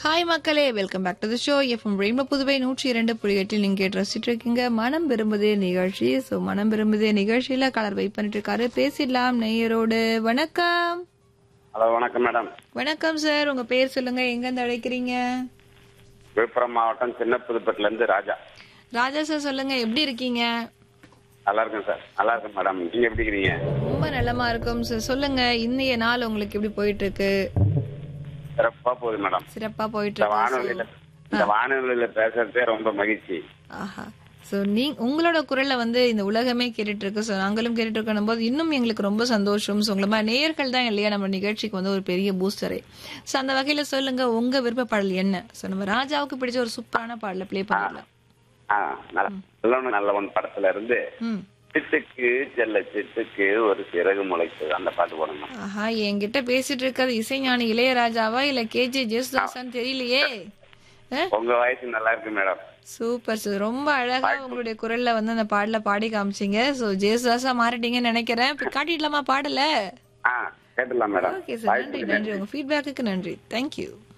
Hi மக்களே welcome back to the show FM Rainbow Puduvai நூற்றி இரண்டு புள்ளி எட்டில் நீங்க கேட்டு ரசிச்சுட்டு இருக்கீங்க மனம் விரும்புதே நிகழ்ச்சி ஸோ மனம் விரும்புதே நிகழ்ச்சியில கலர் வெயிட் பண்ணிட்டு இருக்காரு பேசிடலாம் நேயரோடு வணக்கம் ஹலோ வணக்கம் மேடம் வணக்கம் சார் உங்க பேர் சொல்லுங்க எங்க இருந்து அழைக்கிறீங்க விழுப்புரம் மாவட்டம் சின்ன புதுப்பட்டில இருந்து ராஜா ராஜா சார் சொல்லுங்க எப்படி இருக்கீங்க நல்லா இருக்கேன் சார் நல்லா இருக்கேன் மேடம் நீங்க எப்படி இருக்கிறீங்க ரொம்ப நல்லமா இருக்கும் சார் சொல்லுங்க இன்னைய நாள் உங்களுக்கு எப்படி போயிட்டு இருக்கு சிறப்பா போகுது மேடம் சிறப்பா போயிட்டு இந்த இருக்கு வானொலியில இந்த வானொலியில பேசுறதே ரொம்ப மகிழ்ச்சி ஆஹா சோ நீ உங்களோட குரல்ல வந்து இந்த உலகமே கேட்டுட்டு இருக்கு சோ நாங்களும் கேட்டுட்டு இருக்கணும் போது இன்னும் எங்களுக்கு ரொம்ப சந்தோஷம் சோ உங்களை மாதிரி நேயர்கள் தான் இல்லையா நம்ம நிகழ்ச்சிக்கு வந்து ஒரு பெரிய பூஸ்டரே சோ அந்த வகையில சொல்லுங்க உங்க விருப்ப பாடல் என்ன சோ நம்ம ராஜாவுக்கு பிடிச்ச ஒரு சூப்பரான பாடல ப்ளே பண்ணலாம் ஆ நல்ல நல்லவன் நல்லவன் படத்துல இருந்து ம் சிட்டுக்கு செல்ல சிட்டுக்கு ஒரு சிறகு முளைச்சது அந்த பாட்டு போடணும் ஆஹா என்கிட்ட பேசிட்டு இருக்கிறது இசைஞானி இளையராஜாவா இல்ல கேஜே ஜேசுதாசான்னு தெரியலையே அஹ்? உங்க வயசு நல்லா இருக்கு மேடம் சூப்பர் சார் ரொம்ப அழகா உங்களுடைய குரல்ல வந்து அந்த பாடல பாடி காமிச்சீங்க சோ ஜேசுதாசா மாறிட்டீங்கன்னு நினைக்கிறேன் இப்ப காட்டிடலாமா பாடல ஆ கேட்டுலாம் மேடம் ஓகே சார் நன்றி நன்றி உங்க ஃபீட்பேக்குக்கு நன்றி தேங்க்யூ